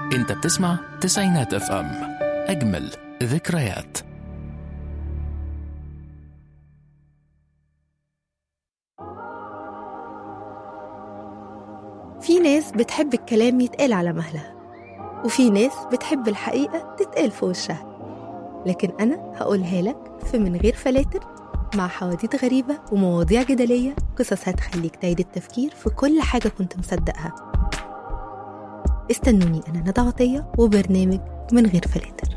انت بتسمع تسعينات اف ام اجمل ذكريات في ناس بتحب الكلام يتقال على مهلها وفي ناس بتحب الحقيقة تتقال في وشها لكن أنا هقولها لك في من غير فلاتر مع حواديت غريبة ومواضيع جدلية قصص هتخليك تعيد التفكير في كل حاجة كنت مصدقها استنوني أنا ندى عطية وبرنامج من غير فلاتر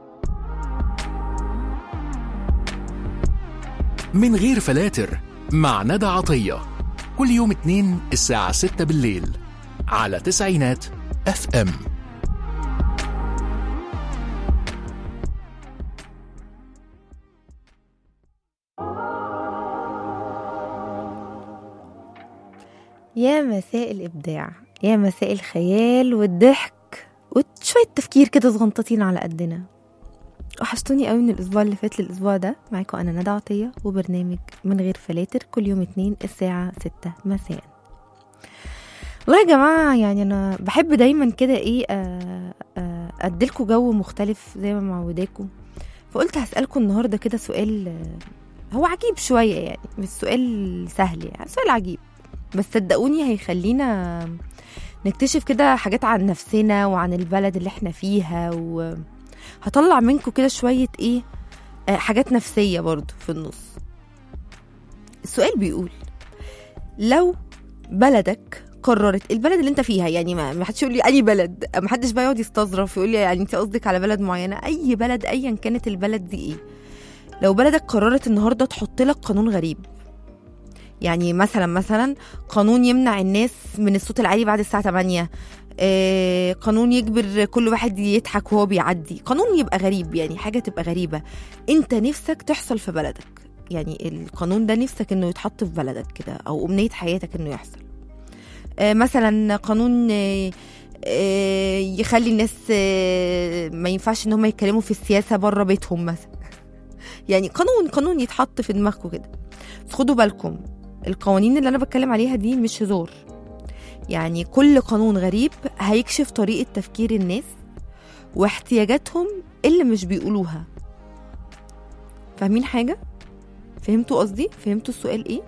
من غير فلاتر مع ندى عطية كل يوم اتنين الساعة ستة بالليل على تسعينات اف ام يا مساء الإبداع يا مساء الخيال والضحك وشوية تفكير كده صغنطتين على قدنا وحشتوني قوي من الأسبوع اللي فات للأسبوع ده معاكم أنا ندى عطية وبرنامج من غير فلاتر كل يوم اتنين الساعة ستة مساء والله يا جماعة يعني أنا بحب دايما كده إيه آه، آه، أديلكوا جو مختلف زي ما معوداكم فقلت هسألكم النهاردة كده سؤال آه، هو عجيب شوية يعني مش سؤال سهل يعني سؤال عجيب بس صدقوني هيخلينا نكتشف كده حاجات عن نفسنا وعن البلد اللي احنا فيها وهطلع منكم كده شوية ايه آه، حاجات نفسية برضو في النص السؤال بيقول لو بلدك قررت البلد اللي انت فيها يعني ما ما حدش يقول لي اي بلد ما حدش بقى يقعد يستظرف يقول لي يعني انت قصدك على بلد معينه اي بلد ايا كانت البلد دي ايه لو بلدك قررت النهارده تحط لك قانون غريب يعني مثلا مثلا قانون يمنع الناس من الصوت العالي بعد الساعه 8 آه، قانون يجبر كل واحد يضحك وهو بيعدي قانون يبقى غريب يعني حاجه تبقى غريبه انت نفسك تحصل في بلدك يعني القانون ده نفسك انه يتحط في بلدك كده او امنيه حياتك انه يحصل آه، مثلا قانون آه، آه، يخلي الناس آه، ما ينفعش ان هم يتكلموا في السياسه بره بيتهم مثلا يعني قانون قانون يتحط في دماغكم كده بس خدوا بالكم القوانين اللي انا بتكلم عليها دي مش هزار يعني كل قانون غريب هيكشف طريقه تفكير الناس واحتياجاتهم اللي مش بيقولوها فاهمين حاجه فهمتوا قصدي فهمتوا السؤال ايه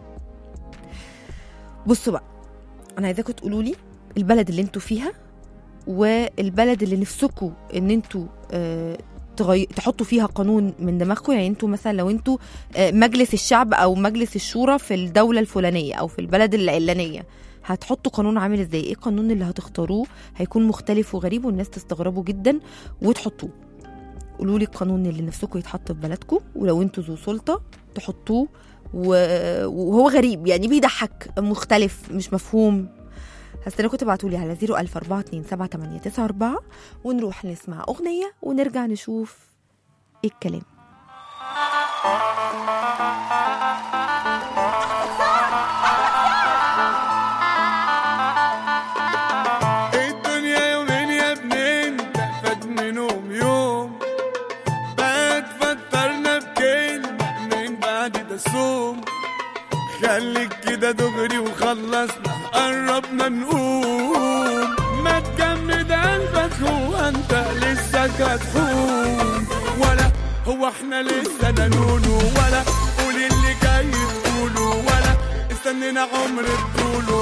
بصوا بقى انا عايزاكم تقولوا لي البلد اللي انتوا فيها والبلد اللي نفسكم ان انتوا آه تغي... تحطوا فيها قانون من دماغكم يعني انتوا مثلا لو انتوا آه، مجلس الشعب او مجلس الشورى في الدوله الفلانيه او في البلد العلانيه هتحطوا قانون عامل ازاي ايه القانون اللي هتختاروه هيكون مختلف وغريب والناس تستغربوا جدا وتحطوه قولوا لي القانون اللي نفسكم يتحط في بلدكم ولو انتوا ذو سلطه تحطوه و- وهو غريب يعني بيضحك مختلف مش مفهوم هستناكم تبعتوا لي على 004278994 ونروح نسمع أغنية ونرجع نشوف إيه الكلام الدنيا يومين يا ابني انت فات منهم يوم بقى تفطرنا بكلمة من بعد ده صوم خليك كده دغري وخلصنا قربنا نقوم ما تجمد قلبك هو انت لسه هتحوم ولا هو احنا لسه نانونو ولا قول اللي جاي تقوله ولا استنينا عمر تقوله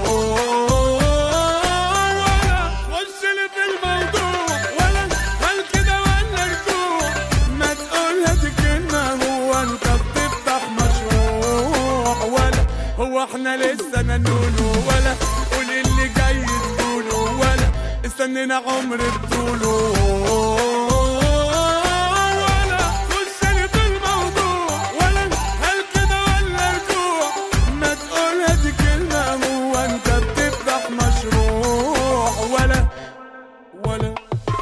ولا خش لي في الموضوع ولا هل كده ولا رجوع ما تقولها دي كلمة هو انت بتفتح مشروع ولا هو احنا لسه نانونو ولا قول اللي جاي تقوله ولا استنينا عمر بطوله ولا خش لي في الموضوع ولا هل كده ولا رجوع ما تقولها دي كلمة هو انت بتفتح مشروع ولا ولا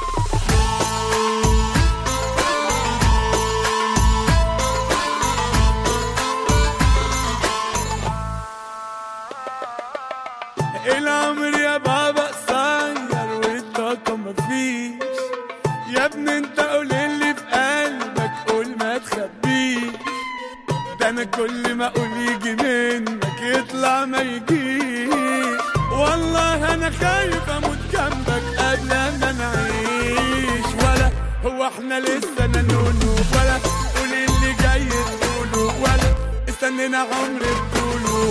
العمر يا بابا قصير والطاقة مفيش يا ابني انت قول اللي في قلبك قول ما تخبيش ده انا كل ما اقول يجي منك يطلع ما يجيش والله انا خايف اموت جنبك قبل ما احنا لسه ننونو ولا قول اللي جاي تقوله ولا استنينا عمر بطوله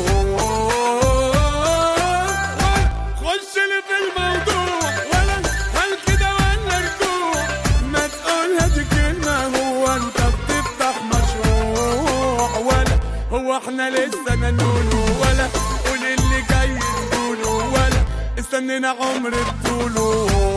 خش لي في الموضوع ولا هل كده ولا رجوع ما تقولها دي كلمة هو انت بتفتح مشروع ولا هو احنا لسه ننونو ولا قول اللي جاي تقوله ولا استنينا عمر بطوله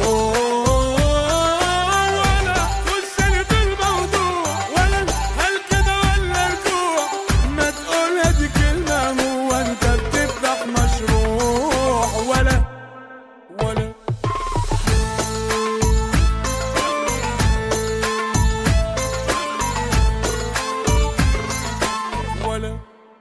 ولا خش لي في الموضوع ولا هل كده ولا رجوع ما تقولها دي كلمة هو انت بتفتح مشروع ولا ولا ولا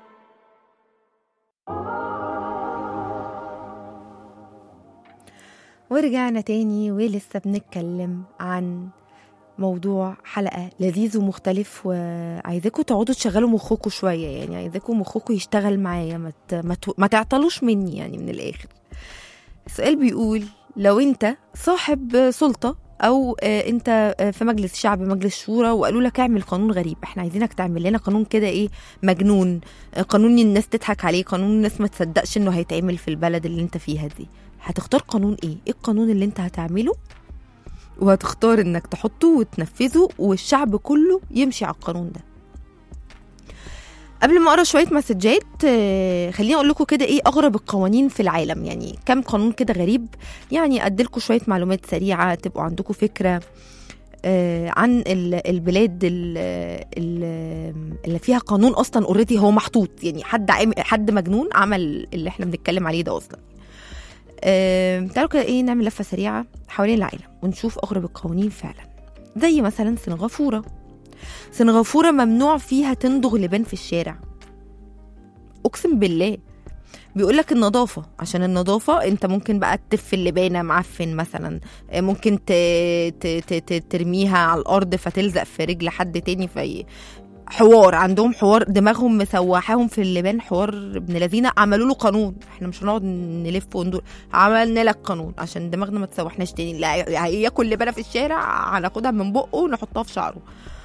ورجعنا تاني ولسه بنتكلم عن موضوع حلقة لذيذ ومختلف وعايزاكم تقعدوا تشغلوا مخكم شوية يعني عايزاكم مخكم يشتغل معايا ما, ت... ما, ت... ما تعطلوش مني يعني من الآخر السؤال بيقول لو انت صاحب سلطة او آه، انت آه، في مجلس شعب مجلس شورى وقالوا لك اعمل قانون غريب احنا عايزينك تعمل لنا قانون كده ايه مجنون آه، قانون الناس تضحك عليه قانون الناس ما تصدقش انه هيتعمل في البلد اللي انت فيها دي هتختار قانون ايه ايه القانون اللي انت هتعمله وهتختار انك تحطه وتنفذه والشعب كله يمشي على القانون ده قبل ما اقرا شويه مسجات آه، خليني اقول لكم كده ايه اغرب القوانين في العالم يعني كم قانون كده غريب يعني اديلكم شويه معلومات سريعه تبقوا عندكم فكره آه، عن ال- البلاد ال- ال- اللي فيها قانون اصلا اوريدي هو محطوط يعني حد عام- حد مجنون عمل اللي احنا بنتكلم عليه ده اصلا آه، تعالوا كده ايه نعمل لفه سريعه حوالين العالم ونشوف اغرب القوانين فعلا زي مثلا سنغافوره سنغافوره ممنوع فيها تندغ لبان في الشارع اقسم بالله بيقول لك النظافه عشان النظافه انت ممكن بقى تف اللبانه معفن مثلا آه، ممكن ت... ت... ت... ت... ترميها على الارض فتلزق في رجل حد تاني في حوار عندهم حوار دماغهم مسوحاهم في اللبان حوار ابن لذينه عملوا له قانون احنا مش هنقعد نلف وندور عملنا لك قانون عشان دماغنا ما تسوحناش تاني لا هياكل لبانه في الشارع هناخدها من بقه ونحطها في شعره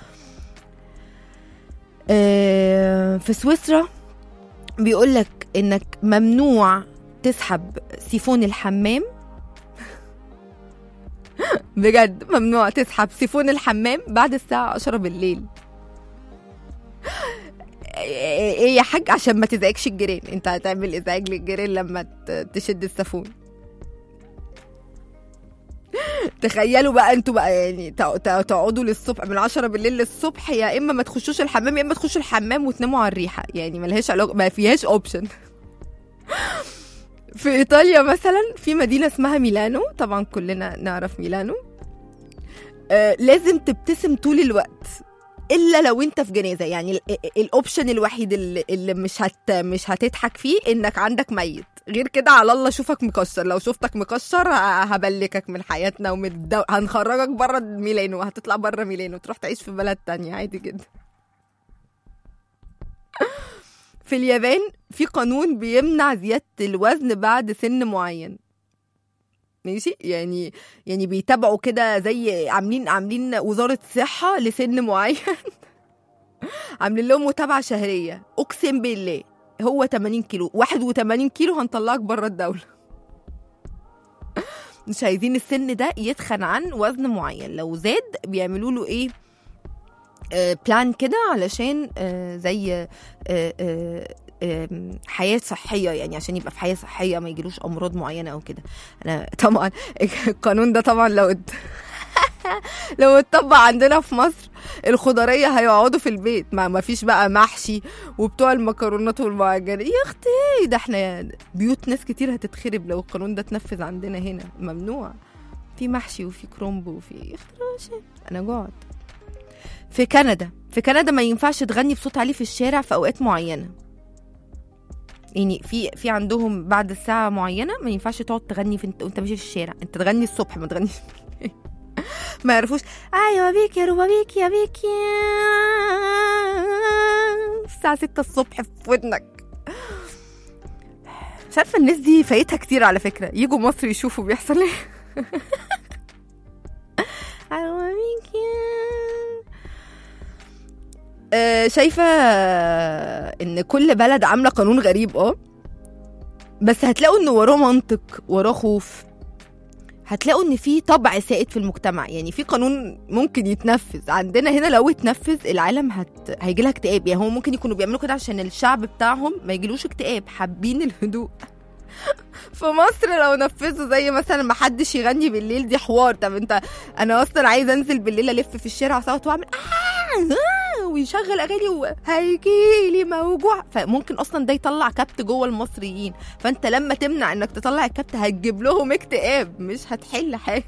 آه، في سويسرا بيقول لك انك ممنوع تسحب سيفون الحمام بجد ممنوع تسحب سيفون الحمام بعد الساعة 10 بالليل ايه يا حاج عشان ما تزعجش الجيران انت هتعمل ازعاج للجيران لما ت- تشد السافون تخيلوا بقى انتوا بقى يعني تق- تق- تقعدوا للصبح من 10 بالليل للصبح يا اما ما تخشوش الحمام يا اما تخشوا الحمام وتناموا على الريحه يعني ملهاش علاقه ما فيهاش اوبشن في ايطاليا مثلا في مدينه اسمها ميلانو طبعا كلنا نعرف ميلانو آه لازم تبتسم طول الوقت الا لو انت في جنازه يعني ال- ال- الاوبشن الوحيد اللي, اللي مش هت مش هتضحك فيه انك عندك ميت غير كده على الله اشوفك مكشر لو شفتك مكشر ه- هبلكك من حياتنا ومن الدو... هنخرجك بره ميلانو هتطلع بره ميلانو تروح تعيش في بلد تانية عادي جدا في اليابان في قانون بيمنع زيادة الوزن بعد سن معين ماشي يعني يعني بيتابعوا كده زي عاملين عاملين وزارة صحة لسن معين عاملين لهم متابعة شهرية أقسم بالله هو 80 كيلو 81 كيلو هنطلعك بره الدولة مش عايزين السن ده يتخن عن وزن معين لو زاد بيعملوا له ايه آه بلان كده علشان آه زي آه آه آم، حياة صحية يعني عشان يبقى في حياة صحية ما يجيلوش أمراض معينة أو كده أنا طبعا القانون ده طبعا لو ات- لو اتطبق عندنا في مصر الخضرية هيقعدوا في البيت ما ما فيش بقى محشي وبتوع المكرونات والمعجنات يا اختي ده احنا بيوت ناس كتير هتتخرب لو القانون ده اتنفذ عندنا هنا ممنوع في محشي وفي كرومب وفي يا اختي ماشي. انا جوعت في كندا في كندا ما ينفعش تغني بصوت عالي في الشارع في اوقات معينه يعني في في عندهم بعد الساعه معينه ما ينفعش تقعد تغني في وانت ماشي في الشارع انت تغني الصبح ما تغنيش بالليل. ما يعرفوش ايوه بيك يا روبا بيك يا بيك يا الساعه 6 الصبح في ودنك مش عارفه الناس دي فايتها كتير على فكره يجوا مصر يشوفوا بيحصل ايه ايوه بيك يا آه، شايفه آه، ان كل بلد عامله قانون غريب اه بس هتلاقوا ان وراه منطق وراه خوف هتلاقوا ان في طبع سائد في المجتمع يعني في قانون ممكن يتنفذ عندنا هنا لو اتنفذ العالم هت... هيجي لها اكتئاب يعني هم ممكن يكونوا بيعملوا كده عشان الشعب بتاعهم ما يجيلوش اكتئاب حابين الهدوء في مصر لو نفذوا زي مثلا ما حدش يغني بالليل دي حوار طب انت انا اصلا عايزه انزل بالليل الف في الشارع صوت واعمل آه آه ويشغل اغاني وهيجيلي موجوع فممكن اصلا ده يطلع كبت جوه المصريين فانت لما تمنع انك تطلع الكبت هتجيب لهم اكتئاب مش هتحل حاجه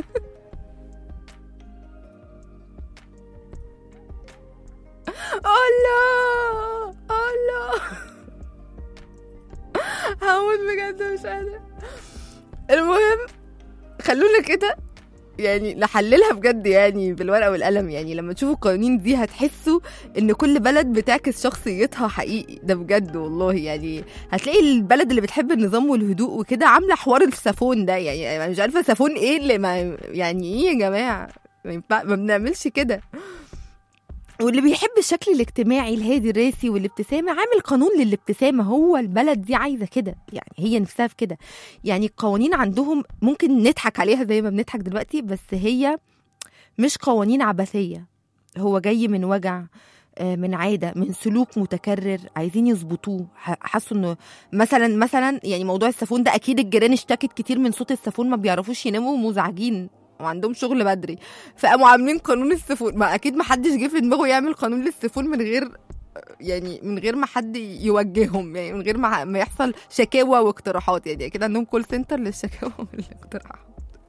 الله الله هموت بجد مش قادرة المهم خلونا كده يعني نحللها بجد يعني بالورقة والقلم يعني لما تشوفوا القوانين دي هتحسوا ان كل بلد بتعكس شخصيتها حقيقي ده بجد والله يعني هتلاقي البلد اللي بتحب النظام والهدوء وكده عاملة حوار السافون ده يعني أنا مش عارفة سافون ايه اللي ما يعني ايه يا جماعة ما, ينفع- ما بنعملش كده واللي بيحب الشكل الاجتماعي الهادي الراسي والابتسامة عامل قانون للابتسامة هو البلد دي عايزة كده يعني هي نفسها في كده يعني القوانين عندهم ممكن نضحك عليها زي ما بنضحك دلوقتي بس هي مش قوانين عبثية هو جاي من وجع آه، من عاده من سلوك متكرر عايزين يظبطوه ح- حسوا انه مثلا مثلا يعني موضوع السافون ده اكيد الجيران اشتكت كتير من صوت السافون ما بيعرفوش يناموا ومزعجين وعندهم شغل بدري فقاموا عاملين قانون السفون ما اكيد ما حدش جه في دماغه يعمل قانون للسفون من غير يعني من غير ما حد يوجههم يعني من غير ما ما يحصل شكاوى واقتراحات يعني كده عندهم كول سنتر للشكاوى والاقتراحات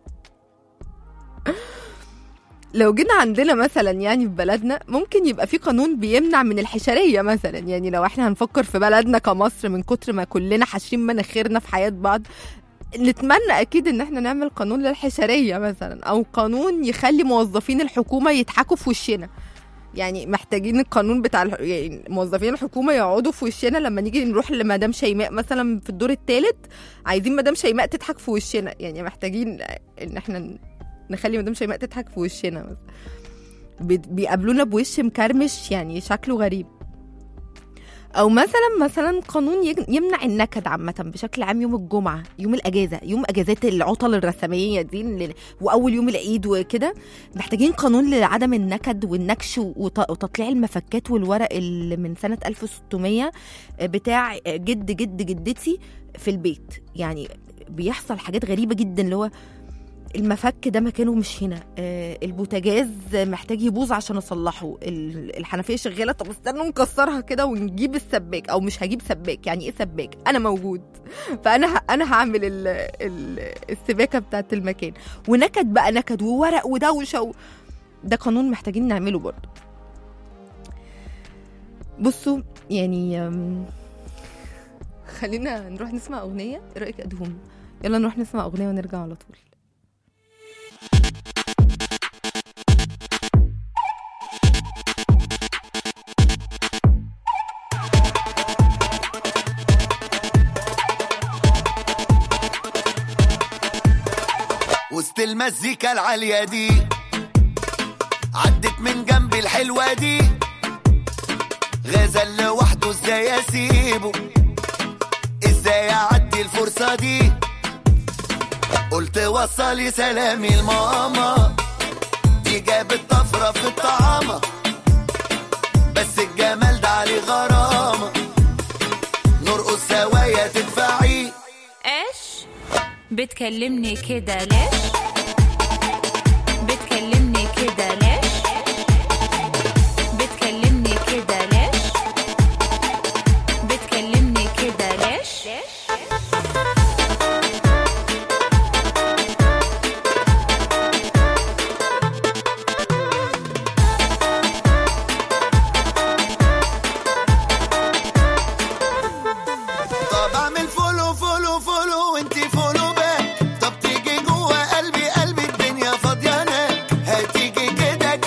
لو جينا عندنا مثلا يعني في بلدنا ممكن يبقى في قانون بيمنع من الحشريه مثلا يعني لو احنا هنفكر في بلدنا كمصر من كتر ما كلنا حاشين مناخيرنا في حياه بعض نتمنى اكيد ان احنا نعمل قانون للحشريه مثلا او قانون يخلي موظفين الحكومه يضحكوا في وشنا يعني محتاجين القانون بتاع الح... يعني موظفين الحكومه يقعدوا في وشنا لما نيجي نروح لمدام شيماء مثلا في الدور الثالث عايزين مدام شيماء تضحك في وشنا يعني محتاجين ان احنا ن- نخلي مدام شيماء تضحك في وشنا مثلا بي- بيقابلونا بوش مكرمش يعني شكله غريب او مثلا مثلا قانون يج- يمنع النكد عامه بشكل عام يوم الجمعه يوم الاجازه يوم اجازات العطل الرسميه دي اللي- واول يوم العيد وكده محتاجين قانون لعدم النكد والنكش وت- وتطليع المفكات والورق اللي من سنه 1600 بتاع جد جد جدتي في البيت يعني بيحصل حاجات غريبه جدا اللي هو المفك ده مكانه مش هنا آه البوتاجاز محتاج يبوظ عشان اصلحه ال- الحنفيه شغاله طب استنوا نكسرها كده ونجيب السباك او مش هجيب سباك يعني ايه سباك انا موجود فانا ه... انا هعمل ال... ال... السباكه بتاعت المكان ونكد بقى نكد وورق ودوشه و... ده قانون محتاجين نعمله برضه بصوا يعني أم، خلينا نروح نسمع اغنيه ايه رايك ادهم يلا نروح نسمع اغنيه ونرجع على طول وسط المزيكا العالية دي عدت من جنبي الحلوة دي غزل لوحده ازاي اسيبه ازاي اعدي الفرصة دي قلت وصلي سلامي لماما دي جابت طفرة في الطعامة بس الجمال ده عليه غرامة نرقص سوايا تدفعي ايش بتكلمني كده ليش بتكلمني كده ليش بتكلمني كده ليش بتكلمني كده ليش طب اعمل فولو فولو فولو وانتي فولو باك طب تيجي جوه قلبي قلبي الدنيا فاضية هناك هتيجي كده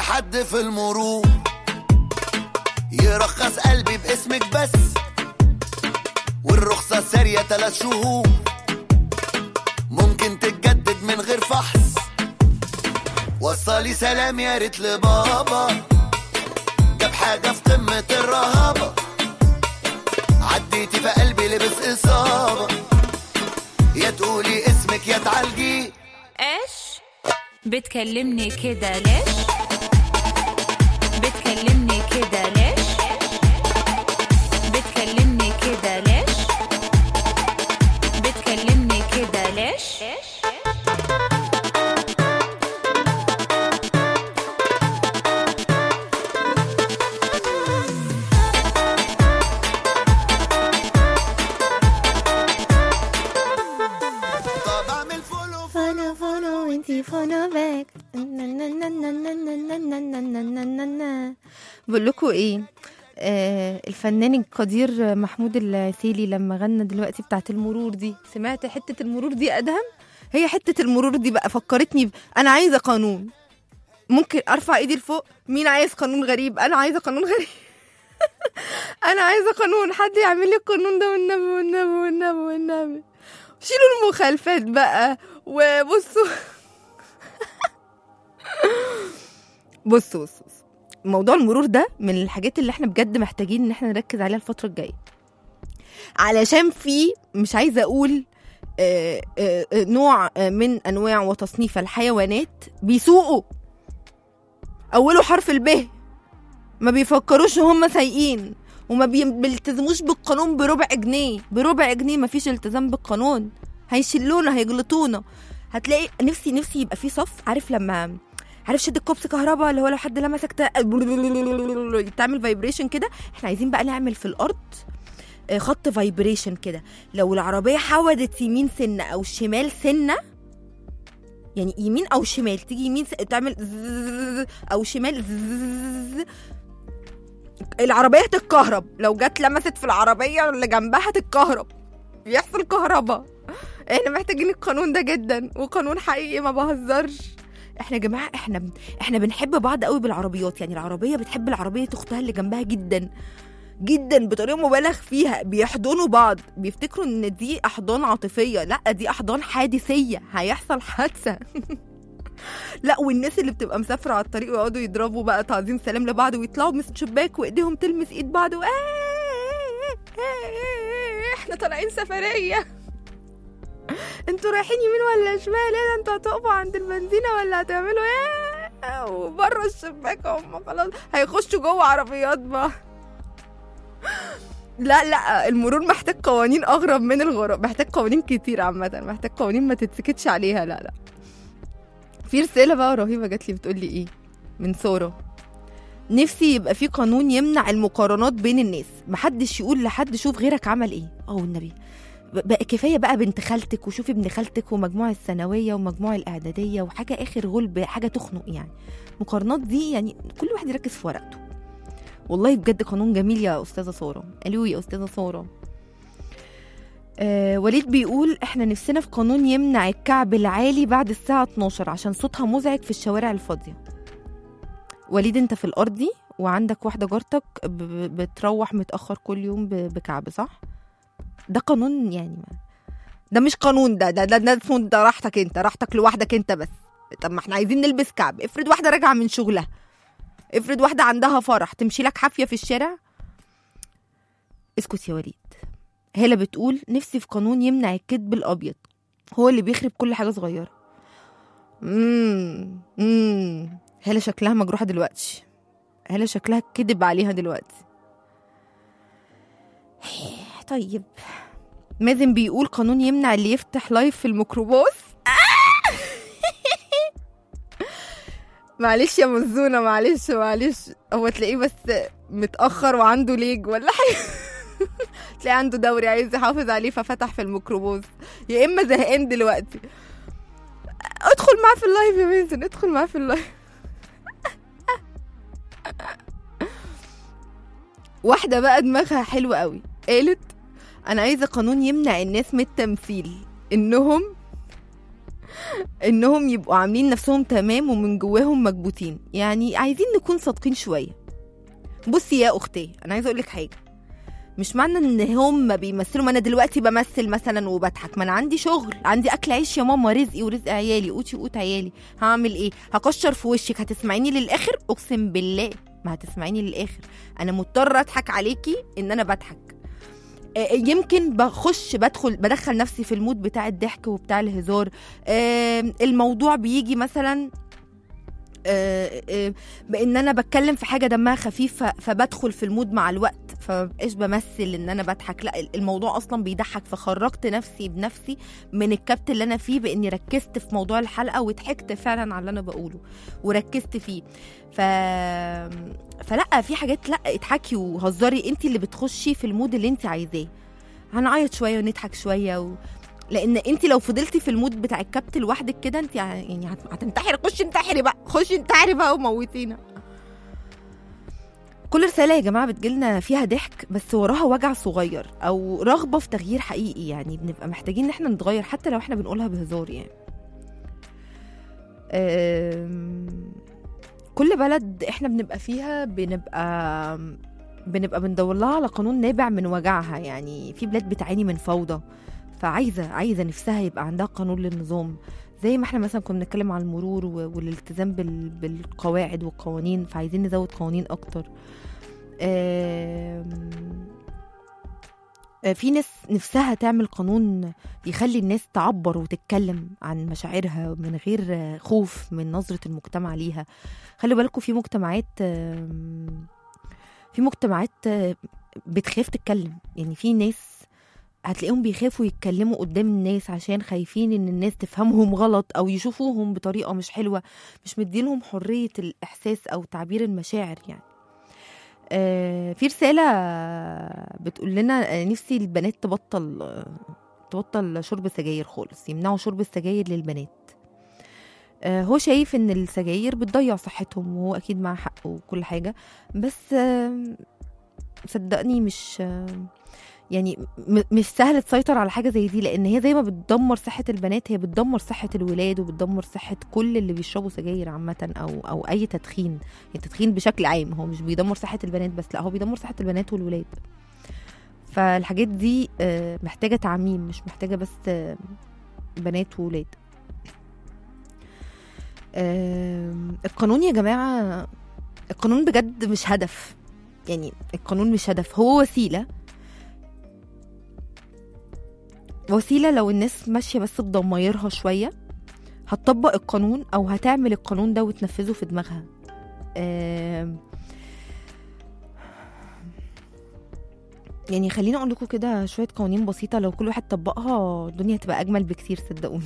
حد في المرور يرخص قلبي باسمك بس والرخصة سارية تلات شهور ممكن تتجدد من غير فحص وصلي سلام يا ريت لبابا جاب حاجة في قمة الرهابة عديتي في قلبي لبس إصابة يا تقولي اسمك يا تعالجي ايش بتكلمني كده ليش بتكلمني كده ليش بتكلمني كده ليش بتكلمني كده ليش طب اعمل فولو فانا فانا وانتي فانا باك بقول لكم ايه آه الفنان القدير محمود العسيلي لما غنى دلوقتي بتاعت المرور دي سمعت حتة المرور دي أدهم هي حتة المرور دي بقى فكرتني ب... أنا عايزة قانون ممكن أرفع إيدي لفوق مين عايز قانون غريب أنا عايزة قانون غريب أنا عايزة قانون حد يعمل لي القانون ده والنبي والنبي والنبي والنبي شيلوا المخالفات بقى وبصوا بصوا بصوا بصوا. موضوع المرور ده من الحاجات اللي احنا بجد محتاجين ان احنا نركز عليها الفترة الجاية علشان في مش عايزة اقول آه، آه، آه، نوع آه، من انواع وتصنيف الحيوانات بيسوقوا اوله حرف الب ما بيفكروش هم سايقين وما بي- بيلتزموش بالقانون بربع جنيه بربع جنيه ما فيش التزام بالقانون هيشلونا هيجلطونا هتلاقي نفسي نفسي يبقى في صف عارف لما عارف شد الكوبس كهرباء اللي هو لو حد لمسك تا- تعمل فايبريشن كده احنا عايزين بقى نعمل في الارض آه، خط فايبريشن كده لو العربيه حودت يمين سنه او شمال سنه يعني يمين او شمال تيجي يمين س... تعمل زzzz او شمال زzzz العربيه هتتكهرب لو جت لمست في العربيه اللي جنبها هتتكهرب بيحصل كهرباء احنا محتاجين القانون ده جدا وقانون حقيقي ما بهزرش احنا يا جماعه احنا بن- احنا بنحب بعض قوي بالعربيات يعني العربيه بتحب العربيه اختها اللي جنبها جدا جدا بطريقه مبالغ فيها بيحضنوا بعض بيفتكروا ان دي احضان عاطفيه لا دي احضان حادثيه هيحصل حادثه لا والناس اللي بتبقى مسافره على الطريق ويقعدوا يضربوا بقى تعظيم سلام لبعض ويطلعوا من الشباك وايديهم تلمس ايد بعض و... احنا طالعين سفريه انتوا رايحين يمين ولا شمال ايه ده انتوا هتقفوا عند البنزينه ولا هتعملوا ايه وبره الشباك هم خلاص هيخشوا جوه عربيات بقى لا لا المرور محتاج قوانين اغرب من الغراب محتاج قوانين كتير عامه محتاج قوانين ما تتسكتش عليها لا لا في رساله بقى رهيبه جات لي بتقول لي ايه من ساره نفسي يبقى في قانون يمنع المقارنات بين الناس محدش يقول لحد شوف غيرك عمل ايه اه والنبي ب- بقى كفايه بقى بنت خالتك وشوفي ابن خالتك ومجموع الثانويه ومجموع الاعداديه وحاجه اخر غلب حاجه تخنق يعني مقارنات دي يعني كل واحد يركز في ورقته والله بجد قانون جميل يا استاذه ساره الو يا استاذه ساره آه وليد بيقول احنا نفسنا في قانون يمنع الكعب العالي بعد الساعه 12 عشان صوتها مزعج في الشوارع الفاضيه وليد انت في الارضي وعندك واحده جارتك ب- ب- بتروح متاخر كل يوم ب- بكعب صح ده قانون يعني ما ده مش قانون ده ده ده, ده اسمه ده راحتك انت راحتك لوحدك انت بس طب ما احنا عايزين نلبس كعب افرض واحده راجعه من شغلها افرض واحده عندها فرح تمشي لك حافيه في الشارع اسكت يا وليد هالة بتقول نفسي في قانون يمنع الكذب الابيض هو اللي بيخرب كل حاجه صغيره امم امم هالة شكلها مجروحه دلوقتي هالة شكلها كذب عليها دلوقتي طيب مازن بيقول قانون يمنع اللي يفتح لايف في الميكروباص معلش يا منزونة معلش معلش هو تلاقيه بس متأخر وعنده ليج ولا حاجة تلاقيه عنده دوري عايز يحافظ عليه ففتح في الميكروباص يا إما زهقان دلوقتي ادخل معاه في اللايف يا مازن ادخل معاه في اللايف واحدة بقى دماغها حلوة قوي قالت انا عايزه قانون يمنع الناس من التمثيل انهم انهم يبقوا عاملين نفسهم تمام ومن جواهم مكبوتين يعني عايزين نكون صادقين شويه بصي يا اختي انا عايزه اقول لك حاجه مش معنى ان هم بيمثلوا ما انا دلوقتي بمثل مثلا وبضحك ما انا عندي شغل عندي اكل عيش يا ماما رزقي ورزق عيالي قوتي وقوت عيالي هعمل ايه هكشر في وشك هتسمعيني للاخر اقسم بالله ما هتسمعيني للاخر انا مضطره اضحك عليكي ان انا بضحك آه، يمكن بخش بدخل بدخل نفسي في المود بتاع الضحك وبتاع الهزار آه، الموضوع بيجي مثلا آه، آه، بان انا بتكلم في حاجه دمها خفيف ف- فبدخل في المود مع الوقت فمبقاش بمثل ان انا بضحك لا الموضوع اصلا بيضحك فخرجت نفسي بنفسي من الكبت اللي انا فيه باني ركزت في موضوع الحلقه وضحكت فعلا على اللي انا بقوله وركزت فيه ف فلا في حاجات لا اضحكي وهزري انت اللي بتخشي في المود اللي انت عايزاه هنعيط شويه ونضحك شويه و... لان انت لو فضلتي في المود بتاع الكبت لوحدك كده انت ع- يعني هت- هتنتحري خشي انتحري بقى خشي انتحري بقى وموتينا كل رسالة يا جماعة بتجيلنا فيها ضحك بس وراها وجع صغير أو رغبة في تغيير حقيقي يعني بنبقى محتاجين إن احنا نتغير حتى لو احنا بنقولها بهزار يعني أم، كل بلد احنا بنبقى فيها بنبقى بنبقى بندور لها على قانون نابع من وجعها يعني في بلاد بتعاني من فوضى فعايزه عايزه نفسها يبقى عندها قانون للنظام زي ما احنا مثلا كنا بنتكلم عن المرور و- والالتزام بال- بالقواعد والقوانين فعايزين نزود قوانين اكتر آم، آه، في ناس نفسها تعمل قانون يخلي الناس تعبر وتتكلم عن مشاعرها من غير آه، خوف من نظرة المجتمع ليها خلي بالكم في مجتمعات آم، في مجتمعات آه، بتخاف تتكلم يعني في ناس هتلاقيهم بيخافوا يتكلموا قدام الناس عشان خايفين ان الناس تفهمهم غلط او يشوفوهم بطريقه مش حلوه مش مدينهم حريه الاحساس او تعبير المشاعر يعني آه في رساله بتقول لنا آه، نفسي البنات تبطل آه، تبطل شرب سجاير خالص يمنعوا شرب السجاير للبنات آه هو شايف ان السجاير بتضيع صحتهم وهو اكيد مع حق وكل حاجه بس آه صدقني مش آه يعني م- مش سهل تسيطر على حاجه زي دي لان هي زي ما بتدمر صحه البنات هي بتدمر صحه الولاد وبتدمر صحه كل اللي بيشربوا سجاير عامه او او اي تدخين يعني التدخين بشكل عام هو مش بيدمر صحه البنات بس لا هو بيدمر صحه البنات والولاد فالحاجات دي آه، محتاجه تعميم مش محتاجه بس آه، بنات وولاد آم، القانون يا جماعه القانون بجد مش هدف يعني القانون مش هدف هو وسيله وسيلة لو الناس ماشية بس بضمايرها شوية هتطبق القانون أو هتعمل القانون ده وتنفذه في دماغها آم، يعني خليني أقول لكم كده شوية قوانين بسيطة لو كل واحد طبقها الدنيا هتبقى أجمل بكتير صدقوني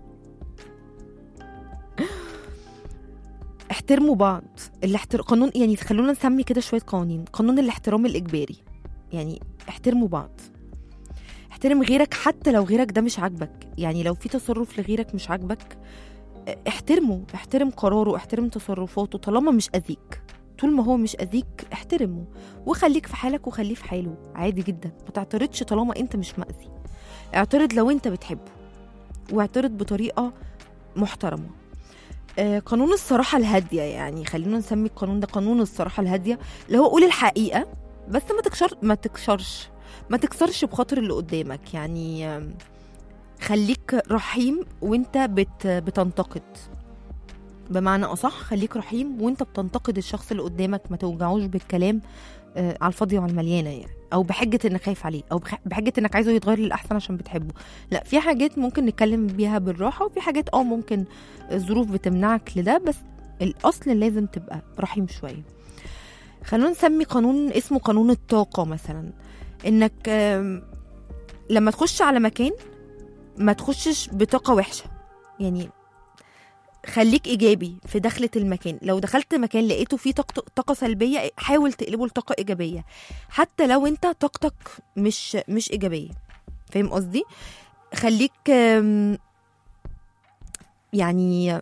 احترموا بعض الاحتر... قانون يعني خلونا نسمي كده شوية قوانين قانون الاحترام الإجباري يعني احترموا بعض احترم غيرك حتى لو غيرك ده مش عاجبك يعني لو في تصرف لغيرك مش عاجبك اه، احترمه احترم قراره احترم تصرفاته طالما مش اذيك طول ما هو مش اذيك احترمه وخليك في حالك وخليه في حاله عادي جدا ما تعترضش طالما انت مش مأذي اعترض لو انت بتحبه واعترض بطريقة محترمة آه، قانون الصراحة الهادية يعني خلينا نسمي القانون ده قانون الصراحة الهادية اللي هو قول الحقيقة بس ما تكشر ما تكشرش ما تكسرش بخاطر اللي قدامك يعني آم، خليك رحيم وانت بت بتنتقد بمعنى اصح خليك رحيم وانت بتنتقد الشخص اللي قدامك ما توجعوش بالكلام آه على الفاضيه وعلى المليانه يعني او بحجه انك خايف عليه او بح- بحجه انك عايزه يتغير للاحسن عشان بتحبه لا في حاجات ممكن نتكلم بيها بالراحه وفي حاجات اه ممكن الظروف بتمنعك لده بس الاصل لازم تبقى رحيم شويه خلونا نسمي قانون اسمه قانون الطاقه مثلا انك آم، لما تخش على مكان ما تخشش بطاقة وحشة يعني خليك إيجابي في دخلة المكان لو دخلت مكان لقيته فيه طاقة طاقة سلبية حاول تقلبه لطاقة إيجابية حتى لو أنت طاقتك مش مش إيجابية فاهم قصدي خليك آم، يعني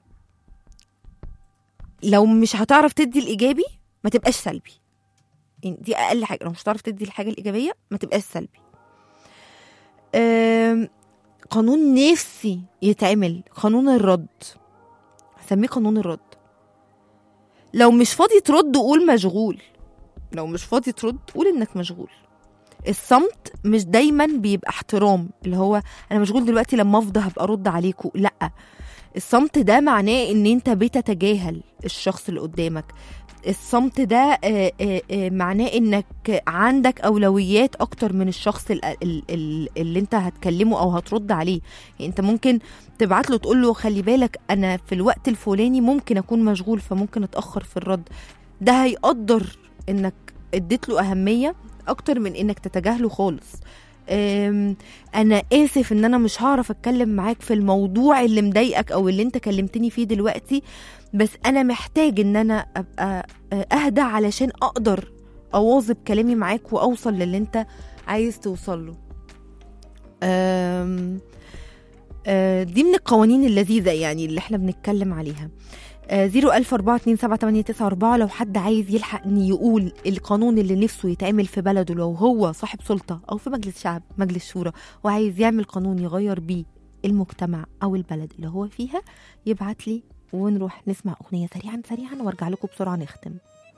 لو مش هتعرف تدي الإيجابي ما تبقاش سلبي يعني دي اقل حاجه لو مش هتعرف تدي الحاجه الايجابيه ما تبقاش سلبي أم، قانون نفسي يتعمل قانون الرد هسميه قانون الرد لو مش فاضي ترد قول مشغول لو مش فاضي ترد قول انك مشغول الصمت مش دايما بيبقى احترام اللي هو انا مشغول دلوقتي لما افضى هبقى ارد عليكم لا الصمت ده معناه ان انت بتتجاهل الشخص اللي قدامك الصمت ده آه، آه، آه، معناه انك عندك اولويات اكتر من الشخص ال- ال- ال- اللي انت هتكلمه او هترد عليه يعني انت ممكن تبعت له تقول له خلي بالك انا في الوقت الفلاني ممكن اكون مشغول فممكن اتاخر في الرد ده هيقدر انك اديت له اهميه اكتر من انك تتجاهله خالص أم، انا اسف ان انا مش هعرف اتكلم معاك في الموضوع اللي مضايقك او اللي انت كلمتني فيه دلوقتي بس انا محتاج ان انا ابقى آه، اهدى علشان اقدر اواظب كلامي معاك واوصل للي انت عايز توصل له أم، آه، دي من القوانين اللذيذة يعني اللي احنا بنتكلم عليها زيرو ألف أربعة اتنين سبعة تمانية تسعة أربعة لو حد عايز يلحق إن يقول القانون اللي نفسه يتعمل في بلده لو هو صاحب سلطة أو في مجلس شعب مجلس شورى وعايز يعمل قانون يغير بيه المجتمع أو البلد اللي هو فيها يبعت لي ونروح نسمع أغنية سريعا سريعا وارجع لكم بسرعة نختم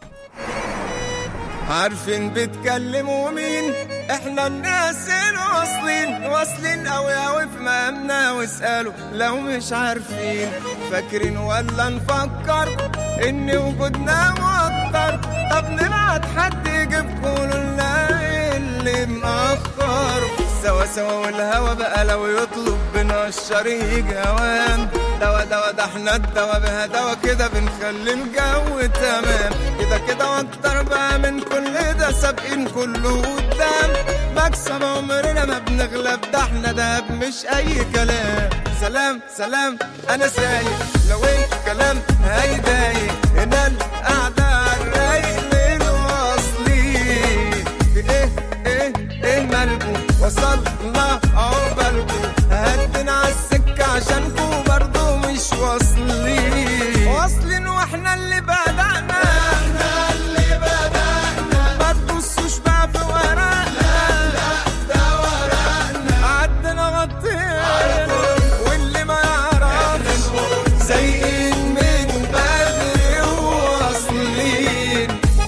عارفين بتكلموا مين احنا الناس الواصلين واصلين اوي اوي في مقامنا واسألوا لو مش عارفين فاكرين ولا نفكر ان وجودنا موتر طب نبعت حد يجيب لنا اللي مأخر سوا سوا والهوا بقى لو يطلب بنا الشر يجي اوام دوا دوا ده احنا الدوا بها دوا كده بنخلي الجو تمام كده كده واكتر بقى من كل ده سابقين كله قدام مكسب عمرنا ما بنغلب ده احنا ده مش اي كلام سلام سلام انا سايق لو الكلام هيضايق هنا القعده على الرايق للواصلين في ايه ايه ايه مالكو وصلنا عقبالكو هدنا عالسكة عشانكو برضو مش واصلين واصلين واحنا اللي بدأنا احنا اللي بدأنا ما تبصوش بقى في ورقنا لا ده ورقنا عدنا غطينا واللي ما يعرفش زيين من بدري واصلين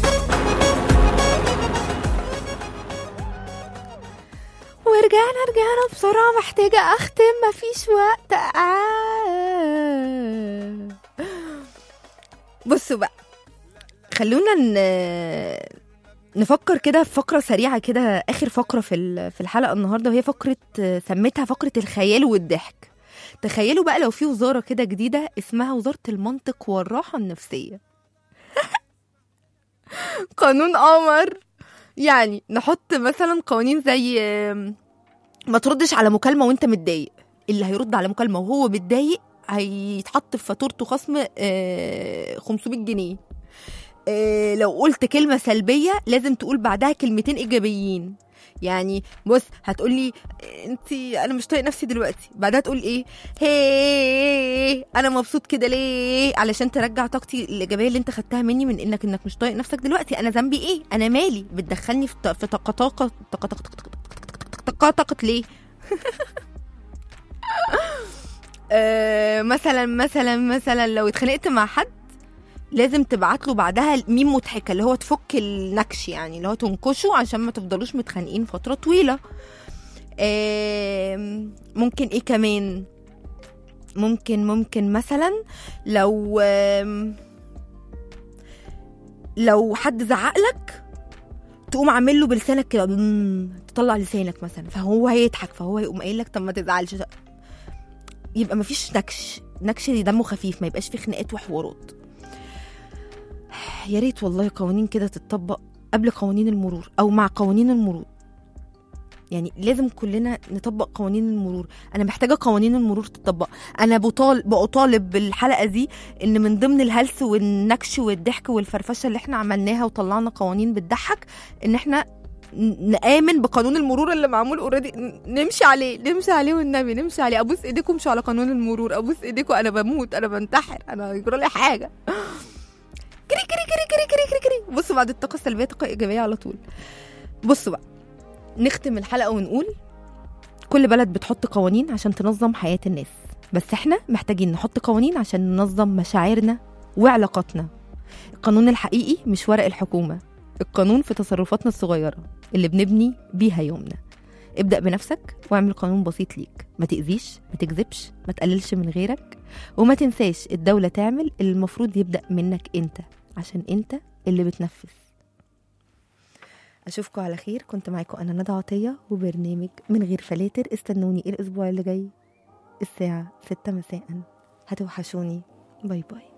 ورجعنا رجعنا بسرعة محتاجة أختم مفيش وقت آه. بصوا بقى خلونا ن... نفكر كده في فقرة سريعة كده آخر فقرة في ال- في الحلقة النهاردة وهي فقرة آه، سميتها فقرة الخيال والضحك تخيلوا بقى لو في وزارة كده جديدة اسمها وزارة المنطق والراحة النفسية قانون قمر يعني نحط مثلا قوانين زي آم، ما تردش على مكالمة وانت متضايق اللي هيرد على مكالمة وهو متضايق هيتحط في فاتورته خصم آه، 500 جنيه آه، لو قلت كلمة سلبية لازم تقول بعدها كلمتين إيجابيين يعني بص هتقولي انت انا مش طايق نفسي دلوقتي بعدها تقول ايه هي انا مبسوط كده ليه علشان ترجع طاقتي الايجابيه اللي انت خدتها مني من انك انك مش طايق نفسك دلوقتي انا ذنبي ايه انا مالي بتدخلني في ط- في طاقه طاقه طاقه طاقه طاقه طاقه ليه آه، مثلا مثلا مثلا لو اتخانقت مع حد لازم تبعت له بعدها ميم مضحكه اللي هو تفك النكش يعني اللي هو تنكشه عشان ما تفضلوش متخانقين فتره طويله آم، ممكن ايه كمان ممكن ممكن مثلا لو آم، لو حد زعق لك تقوم عامل له بلسانك كده بم، تطلع لسانك مثلا فهو هيضحك فهو هيقوم قايل لك طب ما تزعلش يبقى مفيش نكش نكش دمه خفيف ما يبقاش فيه خناقات وحوارات يا ريت والله قوانين كده تتطبق قبل قوانين المرور او مع قوانين المرور يعني لازم كلنا نطبق قوانين المرور انا محتاجه قوانين المرور تطبق انا بطال بطالب بالحلقه دي ان من ضمن الهلس والنكش والضحك والفرفشه اللي احنا عملناها وطلعنا قوانين بتضحك ان احنا ن- نآمن بقانون المرور اللي معمول اوريدي نمشي عليه نمشي عليه والنبي نمشي عليه ابوس ايديكم مش على قانون المرور ابوس ايديكم انا بموت انا بنتحر انا يجرى لي حاجه كري كري كري كري كري كري كري بصوا بعد الطاقه السلبيه طاقه ايجابيه على طول بصوا بقى نختم الحلقه ونقول كل بلد بتحط قوانين عشان تنظم حياة الناس بس احنا محتاجين نحط قوانين عشان ننظم مشاعرنا وعلاقاتنا القانون الحقيقي مش ورق الحكومة القانون في تصرفاتنا الصغيرة اللي بنبني بيها يومنا ابدأ بنفسك واعمل قانون بسيط ليك ما تأذيش ما تكذبش ما تقللش من غيرك وما تنساش الدولة تعمل اللي المفروض يبدأ منك انت عشان انت اللي بتنفذ اشوفكم على خير كنت معاكم انا ندى عطيه وبرنامج من غير فلاتر استنوني الاسبوع اللي جاي الساعه 6 مساء هتوحشوني باي باي